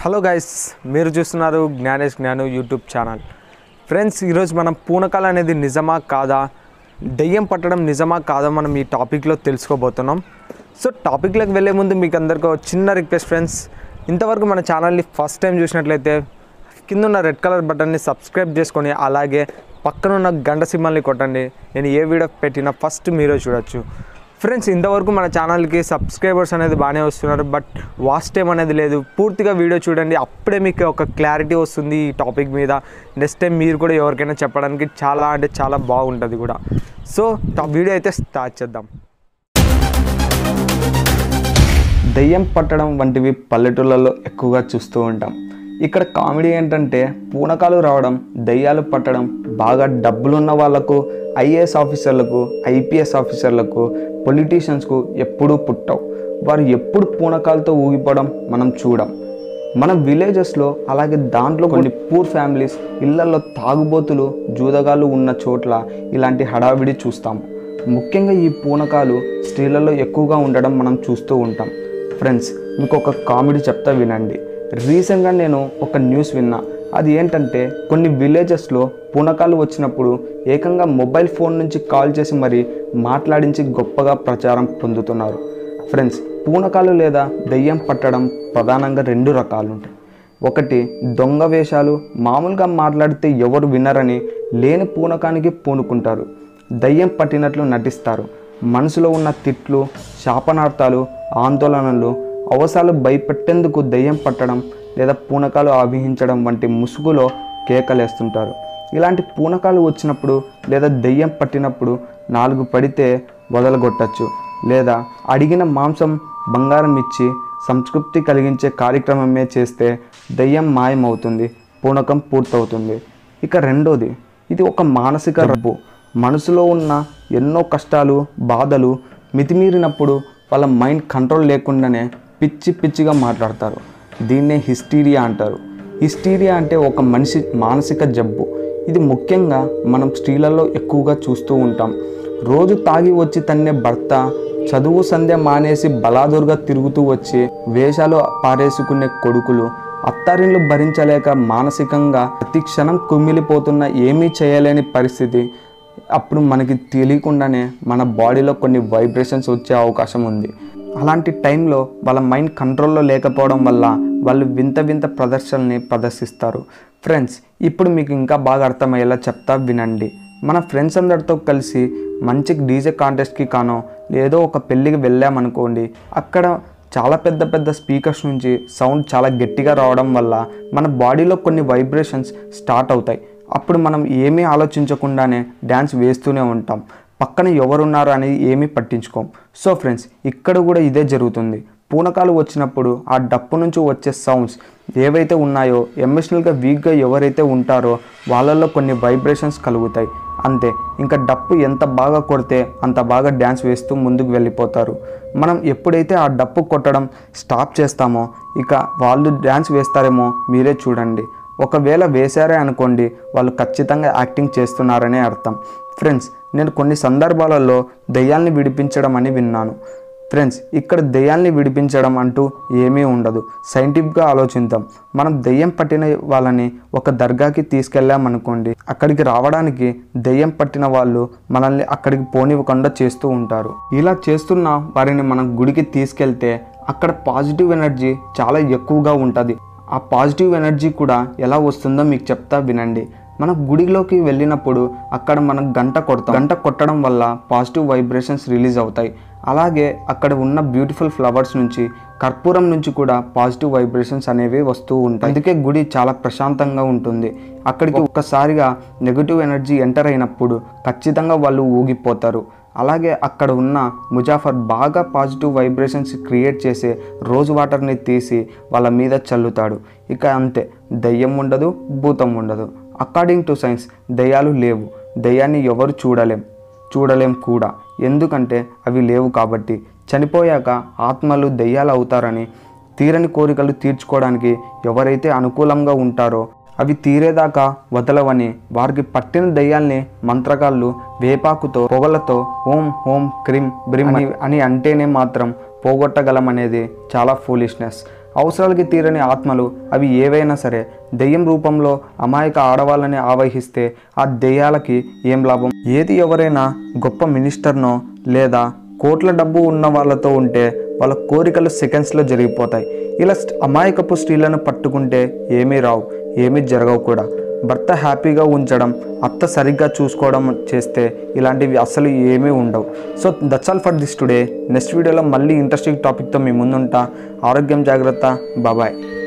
hello guys మీరు చూస్తున్నారు Gnanesh Gnanu YouTube channel friends ఈరోజు మనం పూనకాలు అనేది నిజమా కాదా దెయ్యం పట్టడం నిజమా కాదా మనం ఈ టాపిక్లో తెలుసుకోబోతున్నాం సో టాపిక్లోకి వెళ్ళే ముందు మీకు అందరికీ ఒక చిన్న రిక్వెస్ట్ ఫ్రెండ్స్ ఇంతవరకు మన ఛానల్ని ఫస్ట్ టైం చూసినట్లయితే కింద ఉన్న రెడ్ కలర్ బటన్ని సబ్స్క్రైబ్ చేసుకొని అలాగే పక్కన ఉన్న గంట సింబల్ని కొట్టండి నేను ఏ వీడియో పెట్టినా ఫస్ట్ మీరే చూడొచ్చు ఫ్రెండ్స్ ఇంతవరకు మన ఛానల్కి సబ్స్క్రైబర్స్ అనేది బాగానే వస్తున్నారు బట్ వాచ్ టైం అనేది లేదు పూర్తిగా వీడియో చూడండి అప్పుడే మీకు ఒక క్లారిటీ వస్తుంది ఈ టాపిక్ మీద నెక్స్ట్ టైం మీరు కూడా ఎవరికైనా చెప్పడానికి చాలా అంటే చాలా బాగుంటుంది కూడా సో ఆ వీడియో అయితే స్టార్ట్ చేద్దాం దెయ్యం పట్టడం వంటివి పల్లెటూళ్ళలో ఎక్కువగా చూస్తూ ఉంటాం ఇక్కడ కామెడీ ఏంటంటే పూనకాలు రావడం దెయ్యాలు పట్టడం బాగా డబ్బులున్న వాళ్ళకు ఐఏఎస్ ఆఫీసర్లకు ఐపీఎస్ ఆఫీసర్లకు పొలిటీషియన్స్కు ఎప్పుడూ పుట్టవు వారు ఎప్పుడు పూనకాలతో ఊగిపోవడం మనం చూడం మన విలేజెస్లో అలాగే దాంట్లో కొన్ని పూర్ ఫ్యామిలీస్ ఇళ్లలో తాగుబోతులు జూదగాలు ఉన్న చోట్ల ఇలాంటి హడావిడి చూస్తాము ముఖ్యంగా ఈ పూనకాలు స్త్రీలలో ఎక్కువగా ఉండడం మనం చూస్తూ ఉంటాం ఫ్రెండ్స్ మీకు ఒక కామెడీ చెప్తా వినండి రీసెంట్గా నేను ఒక న్యూస్ విన్నా అది ఏంటంటే కొన్ని విలేజెస్లో పూనకాలు వచ్చినప్పుడు ఏకంగా మొబైల్ ఫోన్ నుంచి కాల్ చేసి మరి మాట్లాడించి గొప్పగా ప్రచారం పొందుతున్నారు ఫ్రెండ్స్ పూనకాలు లేదా దెయ్యం పట్టడం ప్రధానంగా రెండు రకాలు ఉంటాయి ఒకటి దొంగ వేషాలు మామూలుగా మాట్లాడితే ఎవరు వినరని లేని పూనకానికి పూనుకుంటారు దయ్యం పట్టినట్లు నటిస్తారు మనసులో ఉన్న తిట్లు శాపనార్థాలు ఆందోళనలు అవసరాలు భయపెట్టేందుకు దయ్యం పట్టడం లేదా పూనకాలు ఆవిహించడం వంటి ముసుగులో కేకలేస్తుంటారు ఇలాంటి పూనకాలు వచ్చినప్పుడు లేదా దెయ్యం పట్టినప్పుడు నాలుగు పడితే వదలగొట్టచ్చు లేదా అడిగిన మాంసం బంగారం ఇచ్చి సంతృప్తి కలిగించే కార్యక్రమమే చేస్తే దెయ్యం మాయమవుతుంది పూనకం పూర్తవుతుంది ఇక రెండోది ఇది ఒక మానసిక రబ్బు మనసులో ఉన్న ఎన్నో కష్టాలు బాధలు మితిమీరినప్పుడు వాళ్ళ మైండ్ కంట్రోల్ లేకుండానే పిచ్చి పిచ్చిగా మాట్లాడతారు దీన్నే హిస్టీరియా అంటారు హిస్టీరియా అంటే ఒక మనిషి మానసిక జబ్బు ఇది ముఖ్యంగా మనం స్త్రీలలో ఎక్కువగా చూస్తూ ఉంటాం రోజు తాగి వచ్చి తన్నే భర్త చదువు సంధ్య మానేసి బలాదురుగా తిరుగుతూ వచ్చి వేషాలు పారేసుకునే కొడుకులు అత్తారిన్లు భరించలేక మానసికంగా ప్రతి క్షణం కుమిలిపోతున్న ఏమీ చేయలేని పరిస్థితి అప్పుడు మనకి తెలియకుండానే మన బాడీలో కొన్ని వైబ్రేషన్స్ వచ్చే అవకాశం ఉంది అలాంటి టైంలో వాళ్ళ మైండ్ కంట్రోల్లో లేకపోవడం వల్ల వాళ్ళు వింత వింత ప్రదర్శనల్ని ప్రదర్శిస్తారు ఫ్రెండ్స్ ఇప్పుడు మీకు ఇంకా బాగా అర్థమయ్యేలా చెప్తా వినండి మన ఫ్రెండ్స్ అందరితో కలిసి మంచి డీజే కాంటెస్ట్కి కానో ఏదో ఒక పెళ్ళికి వెళ్ళామనుకోండి అక్కడ చాలా పెద్ద పెద్ద స్పీకర్స్ నుంచి సౌండ్ చాలా గట్టిగా రావడం వల్ల మన బాడీలో కొన్ని వైబ్రేషన్స్ స్టార్ట్ అవుతాయి అప్పుడు మనం ఏమీ ఆలోచించకుండానే డ్యాన్స్ వేస్తూనే ఉంటాం పక్కన ఎవరున్నారు అనేది ఏమీ పట్టించుకోం సో ఫ్రెండ్స్ ఇక్కడ కూడా ఇదే జరుగుతుంది పూనకాలు వచ్చినప్పుడు ఆ డప్పు నుంచి వచ్చే సౌండ్స్ ఏవైతే ఉన్నాయో ఎమోషనల్గా వీక్గా ఎవరైతే ఉంటారో వాళ్ళల్లో కొన్ని వైబ్రేషన్స్ కలుగుతాయి అంతే ఇంకా డప్పు ఎంత బాగా కొడితే అంత బాగా డ్యాన్స్ వేస్తూ ముందుకు వెళ్ళిపోతారు మనం ఎప్పుడైతే ఆ డప్పు కొట్టడం స్టాప్ చేస్తామో ఇక వాళ్ళు డ్యాన్స్ వేస్తారేమో మీరే చూడండి ఒకవేళ వేశారే అనుకోండి వాళ్ళు ఖచ్చితంగా యాక్టింగ్ చేస్తున్నారనే అర్థం ఫ్రెండ్స్ నేను కొన్ని సందర్భాలలో దెయ్యాల్ని విడిపించడం అని విన్నాను ఫ్రెండ్స్ ఇక్కడ దెయ్యాల్ని విడిపించడం అంటూ ఏమీ ఉండదు సైంటిఫిక్గా ఆలోచిద్దాం మనం దెయ్యం పట్టిన వాళ్ళని ఒక దర్గాకి తీసుకెళ్ళామనుకోండి అక్కడికి రావడానికి దెయ్యం పట్టిన వాళ్ళు మనల్ని అక్కడికి పోనివ్వకుండా చేస్తూ ఉంటారు ఇలా చేస్తున్న వారిని మనం గుడికి తీసుకెళ్తే అక్కడ పాజిటివ్ ఎనర్జీ చాలా ఎక్కువగా ఉంటుంది ఆ పాజిటివ్ ఎనర్జీ కూడా ఎలా వస్తుందో మీకు చెప్తా వినండి మనం గుడిలోకి వెళ్ళినప్పుడు అక్కడ మనం గంట కొడతాం గంట కొట్టడం వల్ల పాజిటివ్ వైబ్రేషన్స్ రిలీజ్ అవుతాయి అలాగే అక్కడ ఉన్న బ్యూటిఫుల్ ఫ్లవర్స్ నుంచి కర్పూరం నుంచి కూడా పాజిటివ్ వైబ్రేషన్స్ అనేవి వస్తూ ఉంటాయి అందుకే గుడి చాలా ప్రశాంతంగా ఉంటుంది అక్కడికి ఒక్కసారిగా నెగిటివ్ ఎనర్జీ ఎంటర్ అయినప్పుడు ఖచ్చితంగా వాళ్ళు ఊగిపోతారు అలాగే అక్కడ ఉన్న ముజాఫర్ బాగా పాజిటివ్ వైబ్రేషన్స్ క్రియేట్ చేసే రోజ్ వాటర్ని తీసి వాళ్ళ మీద చల్లుతాడు ఇక అంతే దయ్యం ఉండదు భూతం ఉండదు అకార్డింగ్ టు సైన్స్ దయ్యాలు లేవు దయ్యాన్ని ఎవరు చూడలేం చూడలేం కూడా ఎందుకంటే అవి లేవు కాబట్టి చనిపోయాక ఆత్మలు దయ్యాలు అవుతారని తీరని కోరికలు తీర్చుకోవడానికి ఎవరైతే అనుకూలంగా ఉంటారో అవి తీరేదాకా వదలవని వారికి పట్టిన దయ్యాల్ని మంత్రగాళ్ళు వేపాకుతో పొగలతో ఓం హోం క్రిమ్ బ్రిమ్ అని అని అంటేనే మాత్రం పోగొట్టగలమనేది చాలా ఫూలిష్నెస్ అవసరాలకి తీరని ఆత్మలు అవి ఏవైనా సరే దెయ్యం రూపంలో అమాయక ఆడవాళ్ళని ఆవహిస్తే ఆ దెయ్యాలకి ఏం లాభం ఏది ఎవరైనా గొప్ప మినిస్టర్నో లేదా కోట్ల డబ్బు ఉన్న వాళ్ళతో ఉంటే వాళ్ళ కోరికలు సెకండ్స్లో జరిగిపోతాయి ఇలా స్ట్- అమాయకపు స్త్రీలను పట్టుకుంటే ఏమీ రావు ఏమీ జరగవు కూడా భర్త హ్యాపీగా ఉంచడం అత్త సరిగ్గా చూసుకోవడం చేస్తే ఇలాంటివి అసలు ఏమీ ఉండవు so that's all for this today next వీడియోలో మళ్ళీ ఇంట్రెస్టింగ్ టాపిక్తో మీ ముందుంటా ఆరోగ్యం జాగ్రత్త బాబాయ్